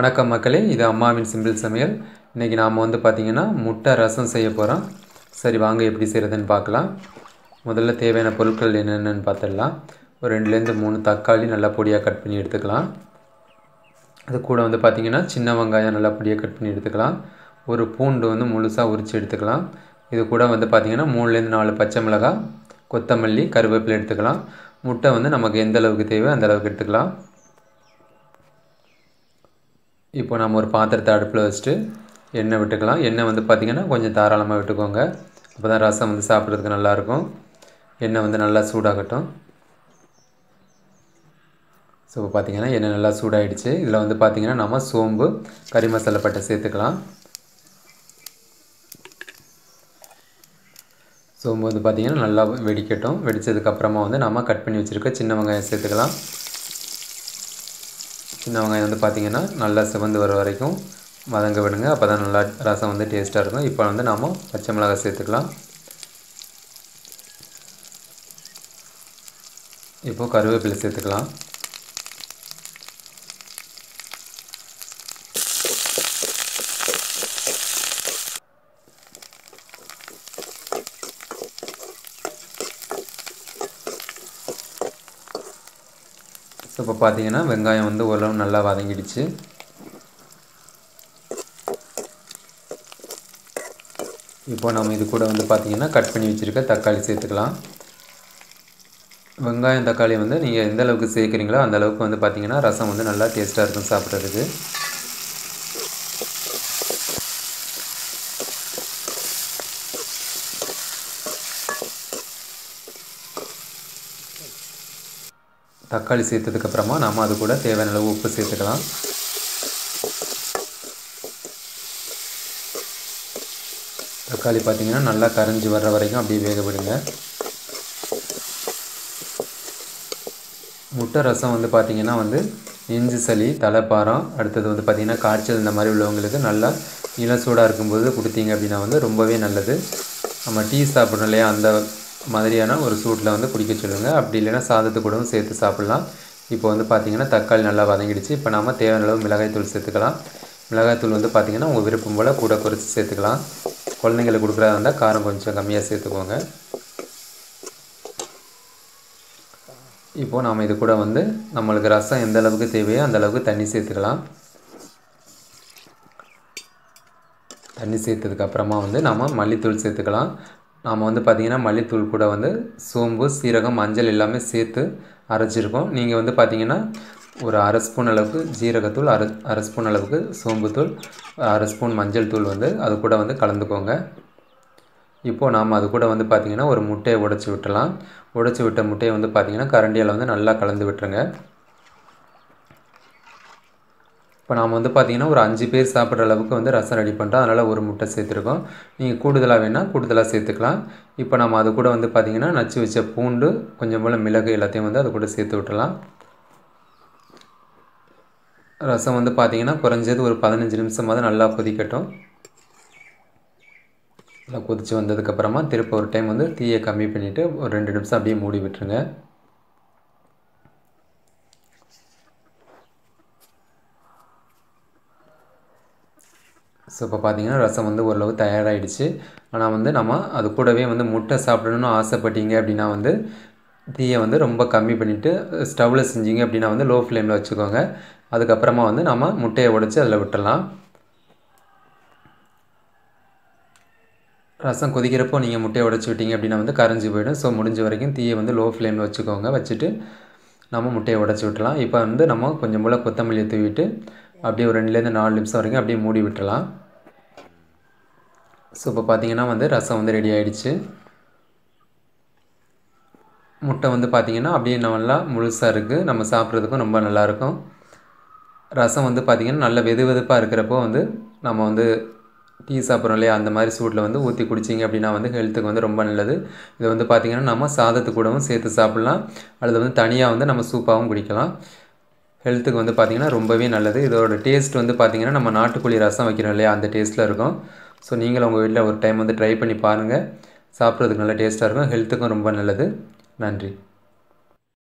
வணக்கம் மக்களே இது அம்மாவின் சிம்பிள் சமையல் இன்றைக்கி நாம் வந்து பார்த்திங்கன்னா முட்டை ரசம் செய்ய போகிறோம் சரி வாங்க எப்படி செய்கிறதுன்னு பார்க்கலாம் முதல்ல தேவையான பொருட்கள் என்னென்னு பார்த்துடலாம் ஒரு ரெண்டுலேருந்து மூணு தக்காளி நல்லா பொடியாக கட் பண்ணி எடுத்துக்கலாம் அது கூட வந்து பார்த்திங்கன்னா சின்ன வெங்காயம் நல்லா பொடியாக கட் பண்ணி எடுத்துக்கலாம் ஒரு பூண்டு வந்து முழுசாக உரித்து எடுத்துக்கலாம் இது கூட வந்து பார்த்திங்கன்னா மூணுலேருந்து நாலு பச்சை மிளகாய் கொத்தமல்லி கருவேப்பிலை எடுத்துக்கலாம் முட்டை வந்து நமக்கு எந்த அளவுக்கு தேவையோ அந்த அளவுக்கு எடுத்துக்கலாம் இப்போ நம்ம ஒரு பாத்திரத்தை அடுப்பில் வச்சுட்டு எண்ணெய் விட்டுக்கலாம் எண்ணெய் வந்து பார்த்திங்கன்னா கொஞ்சம் தாராளமாக விட்டுக்கோங்க அப்போ தான் ரசம் வந்து சாப்பிட்றதுக்கு நல்லாயிருக்கும் எண்ணெய் வந்து நல்லா சூடாகட்டும் ஸோ இப்போ பார்த்திங்கன்னா எண்ணெய் நல்லா சூடாகிடுச்சு இதில் வந்து பார்த்திங்கன்னா நம்ம சோம்பு கறி மசாலா பட்டை சேர்த்துக்கலாம் சோம்பு வந்து பார்த்திங்கன்னா நல்லா வெடிக்கட்டும் வெடித்ததுக்கப்புறமா வந்து நம்ம கட் பண்ணி வச்சுருக்க சின்ன வெங்காயம் சேர்த்துக்கலாம் சின்ன வெங்காயம் வந்து பார்த்திங்கன்னா நல்லா சிவந்து வர வரைக்கும் வதங்க விடுங்க அப்போ தான் நல்லா ரசம் வந்து டேஸ்ட்டாக இருக்கும் இப்போ வந்து நாம் பச்சை மிளகாய் சேர்த்துக்கலாம் இப்போது கருவேப்பிலை சேர்த்துக்கலாம் ஸோ இப்போ பார்த்தீங்கன்னா வெங்காயம் வந்து ஓரளவு நல்லா வதங்கிடுச்சு இப்போ நம்ம இது கூட வந்து பார்த்திங்கன்னா கட் பண்ணி வச்சுருக்க தக்காளி சேர்த்துக்கலாம் வெங்காயம் தக்காளி வந்து நீங்கள் எந்த அளவுக்கு சேர்க்குறீங்களோ அந்த அளவுக்கு வந்து பார்த்திங்கன்னா ரசம் வந்து நல்லா டேஸ்ட்டாக இருக்கும் சாப்பிட்றதுக்கு தக்காளி சேர்த்ததுக்கப்புறமா நம்ம அது கூட தேவையான அளவு உப்பு சேர்த்துக்கலாம் தக்காளி பார்த்திங்கன்னா நல்லா கரைஞ்சி வர்ற வரைக்கும் அப்படியே வேக விடுங்க முட்டை ரசம் வந்து பார்த்திங்கன்னா வந்து நெஞ்சு சளி தலைப்பாரம் அடுத்தது வந்து பார்த்திங்கன்னா காய்ச்சல் இந்த மாதிரி உள்ளவங்களுக்கு நல்லா இளம் சூடாக இருக்கும்போது கொடுத்தீங்க அப்படின்னா வந்து ரொம்பவே நல்லது நம்ம டீ சாப்பிட்றோம் இல்லையா அந்த மாதிரியான ஒரு சூட்டில் வந்து குடிக்க சொல்லுங்கள் அப்படி இல்லைன்னா சாதத்து கூடவும் சேர்த்து சாப்பிட்லாம் இப்போ வந்து பார்த்திங்கன்னா தக்காளி நல்லா வதங்கிடுச்சு இப்போ நாம் தேவையான அளவு மிளகாய்த்தூள் சேர்த்துக்கலாம் மிளகாய்த்தூள் வந்து பார்த்திங்கன்னா உங்கள் விருப்பம் போல் கூட குறைச்சி சேர்த்துக்கலாம் குழந்தைங்களுக்கு கொடுக்குறதா இருந்தால் காரம் கொஞ்சம் கம்மியாக சேர்த்துக்கோங்க இப்போது நாம் இது கூட வந்து நம்மளுக்கு ரசம் எந்த அளவுக்கு தேவையோ அந்த அளவுக்கு தண்ணி சேர்த்துக்கலாம் தண்ணி சேர்த்ததுக்கப்புறமா வந்து நம்ம மல்லித்தூள் சேர்த்துக்கலாம் நாம் வந்து பார்த்திங்கன்னா மல்லித்தூள் கூட வந்து சோம்பு சீரகம் மஞ்சள் எல்லாமே சேர்த்து அரைச்சிருக்கோம் நீங்கள் வந்து பார்த்திங்கன்னா ஒரு அரை ஸ்பூன் அளவுக்கு ஜீரகத்தூள் அரை அரை ஸ்பூன் அளவுக்கு சோம்புத்தூள் அரை ஸ்பூன் மஞ்சள் தூள் வந்து அது கூட வந்து கலந்துக்கோங்க இப்போது நாம் அது கூட வந்து பார்த்திங்கன்னா ஒரு முட்டையை உடச்சி விட்டலாம் உடச்சி விட்ட முட்டையை வந்து பார்த்திங்கன்னா கரண்டியால் வந்து நல்லா கலந்து விட்டுருங்க இப்போ நாம் வந்து பார்த்திங்கன்னா ஒரு அஞ்சு பேர் சாப்பிட்ற அளவுக்கு வந்து ரசம் ரெடி பண்ணுறோம் அதனால் ஒரு முட்டை சேர்த்துருக்கோம் நீங்கள் கூடுதலாக வேணால் கூடுதலாக சேர்த்துக்கலாம் இப்போ நம்ம அது கூட வந்து பார்த்திங்கன்னா நச்சு வச்ச பூண்டு கொஞ்சம் போல் மிளகு எல்லாத்தையும் வந்து அது கூட சேர்த்து விட்டுலாம் ரசம் வந்து பார்த்திங்கன்னா குறைஞ்சது ஒரு பதினஞ்சு நிமிஷமாவது நல்லா கொதிக்கட்டும் நல்லா கொதித்து வந்ததுக்கப்புறமா திரும்ப ஒரு டைம் வந்து தீயை கம்மி பண்ணிவிட்டு ஒரு ரெண்டு நிமிஷம் அப்படியே மூடி விட்டுருங்க ஸோ இப்போ பார்த்தீங்கன்னா ரசம் வந்து ஓரளவு தயாராகிடுச்சு ஆனால் வந்து நம்ம அது கூடவே வந்து முட்டை சாப்பிடணும்னு ஆசைப்பட்டீங்க அப்படின்னா வந்து தீயை வந்து ரொம்ப கம்மி பண்ணிவிட்டு ஸ்டவ்வில் செஞ்சீங்க அப்படின்னா வந்து லோ ஃப்ளேமில் வச்சுக்கோங்க அதுக்கப்புறமா வந்து நம்ம முட்டையை உடச்சி அதில் விட்டுடலாம் ரசம் கொதிக்கிறப்போ நீங்கள் முட்டையை உடச்சி விட்டீங்க அப்படின்னா வந்து கரைஞ்சி போயிடும் ஸோ முடிஞ்ச வரைக்கும் தீயை வந்து லோ ஃப்ளேமில் வச்சுக்கோங்க வச்சுட்டு நம்ம முட்டையை உடச்சி விட்டலாம் இப்போ வந்து நம்ம கொஞ்சம் போல் கொத்தமல்லியை தூவிட்டு அப்படியே ஒரு ரெண்டுலேருந்து நாலு நிமிஷம் வரைக்கும் அப்படியே மூடி விட்டுறலாம் ஸோ இப்போ பார்த்தீங்கன்னா வந்து ரசம் வந்து ரெடி ஆகிடுச்சு முட்டை வந்து பார்த்திங்கன்னா அப்படியே நல்லா முழுசாக இருக்குது நம்ம சாப்பிட்றதுக்கும் ரொம்ப நல்லாயிருக்கும் ரசம் வந்து பார்த்திங்கன்னா நல்ல வெது வெதுப்பாக இருக்கிறப்போ வந்து நம்ம வந்து டீ சாப்பிட்றோம் இல்லையா அந்த மாதிரி சூட்டில் வந்து ஊற்றி குடிச்சிங்க அப்படின்னா வந்து ஹெல்த்துக்கு வந்து ரொம்ப நல்லது இது வந்து பார்த்திங்கன்னா நம்ம சாதத்து கூடவும் சேர்த்து சாப்பிட்லாம் அல்லது வந்து தனியாக வந்து நம்ம சூப்பாகவும் குடிக்கலாம் ஹெல்த்துக்கு வந்து பார்த்திங்கன்னா ரொம்பவே நல்லது இதோட டேஸ்ட் வந்து பார்த்திங்கன்னா நம்ம நாட்டுக்கோழி ரசம் வைக்கிறோம் இல்லையா அந்த டேஸ்ட்டில் இருக்கும் ஸோ நீங்களும் உங்கள் வீட்டில் ஒரு டைம் வந்து ட்ரை பண்ணி பாருங்கள் சாப்பிட்றதுக்கு நல்ல டேஸ்ட்டாக இருக்கும் ஹெல்த்துக்கும் ரொம்ப நல்லது நன்றி